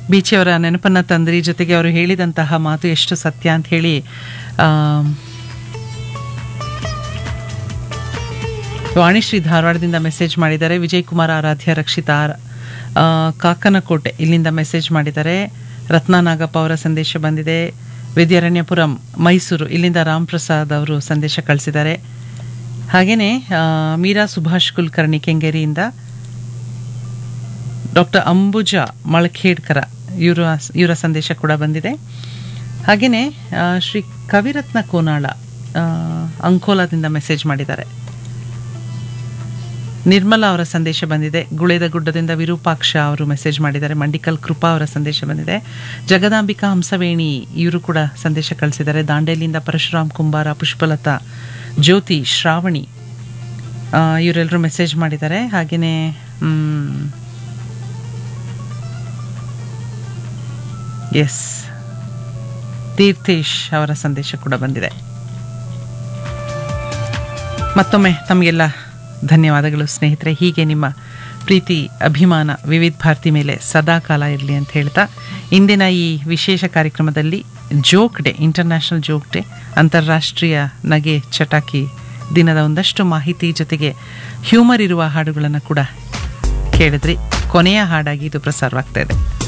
ಬೀಚಿಯವರ ನೆನಪನ್ನ ತಂದ್ರಿ ಜೊತೆಗೆ ಅವರು ಹೇಳಿದಂತಹ ಮಾತು ಎಷ್ಟು ಸತ್ಯ ಅಂತ ಹೇಳಿ ಆ, ವಾಣಿಶ್ರೀ ಧಾರವಾಡದಿಂದ ಮೆಸೇಜ್ ಮಾಡಿದ್ದಾರೆ ವಿಜಯ್ ಕುಮಾರ್ ಆರಾಧ್ಯ ರಕ್ಷಿತಾ ಆ, ಕಾಕನಕೋಟೆ ಇಲ್ಲಿಂದ ಮೆಸೇಜ್ ಮಾಡಿದ್ದಾರೆ ರತ್ನ ನಾಗಪ್ಪ ಅವರ ಸಂದೇಶ ಬಂದಿದೆ ವಿದ್ಯಾರಣ್ಯಪುರಂ ಮೈಸೂರು ಇಲ್ಲಿಂದ ರಾಮ್ ಪ್ರಸಾದ್ ಅವರು ಸಂದೇಶ ಕಳಿಸಿದ್ದಾರೆ ಹಾಗೆಯೇ ಮೀರಾ ಸುಭಾಷ್ ಕುಲಕರ್ಣಿ ಕೆಂಗೇರಿಯಿಂದ ಡಾಕ್ಟರ್ ಅಂಬುಜಾ ಮಳಖೇಡ್ಕರ ಇವರ ಇವರ ಸಂದೇಶ ಕೂಡ ಬಂದಿದೆ ಹಾಗೆಯೇ ಶ್ರೀ ಕವಿರತ್ನ ಕೋನಾಳ ಆ, ಅಂಕೋಲಾದಿಂದ ಮೆಸೇಜ್ ಮಾಡಿದ್ದಾರೆ ನಿರ್ಮಲಾ ಅವರ ಸಂದೇಶ ಬಂದಿದೆ ಗುಳೇದ ಗುಡ್ಡದಿಂದ ವಿರೂಪಾಕ್ಷ ಅವರು ಮೆಸೇಜ್ ಮಾಡಿದ್ದಾರೆ ಮಂಡಿಕಲ್ ಕೃಪಾ ಅವರ ಸಂದೇಶ ಬಂದಿದೆ ಜಗದಾಂಬಿಕಾ ಹಂಸವೇಣಿ ಇವರು ಕೂಡ ಸಂದೇಶ ಕಳಿಸಿದ್ದಾರೆ ದಾಂಡೇಲಿಯಿಂದ ಪರಶುರಾಮ್ ಕುಂಬಾರ ಪುಷ್ಪಲತಾ ಜ್ಯೋತಿ ಶ್ರಾವಣಿ ಆ, ಇವರೆಲ್ಲರೂ ಮೆಸೇಜ್ ಮಾಡಿದ್ದಾರೆ ಹಾಗೆಯೇ ಎಸ್ ತೀರ್ಥೇಶ್ ಅವರ ಸಂದೇಶ ಕೂಡ ಬಂದಿದೆ ಮತ್ತೊಮ್ಮೆ ತಮಗೆಲ್ಲ ಧನ್ಯವಾದಗಳು ಸ್ನೇಹಿತರೆ ಹೀಗೆ ನಿಮ್ಮ ಪ್ರೀತಿ ಅಭಿಮಾನ ವಿವಿಧ ಭಾರತಿ ಮೇಲೆ ಸದಾ ಕಾಲ ಇರಲಿ ಅಂತ ಹೇಳ್ತಾ ಇಂದಿನ ಈ ವಿಶೇಷ ಕಾರ್ಯಕ್ರಮದಲ್ಲಿ joke day international joke day ಅಂತಾರಾಷ್ಟ್ರೀಯ ನಗೆ ಚಟಾಕಿ ದಿನದ ಒಂದಷ್ಟು ಮಾಹಿತಿ ಜೊತೆಗೆ ಹ್ಯೂಮರ್ ಇರುವ ಹಾಡುಗಳನ್ನು ಕೂಡ ಕೇಳಿದ್ರಿ ಕೊನೆಯ ಹಾಡಾಗಿ ಇದು ಪ್ರಸಾರವಾಗ್ತಾ ಇದೆ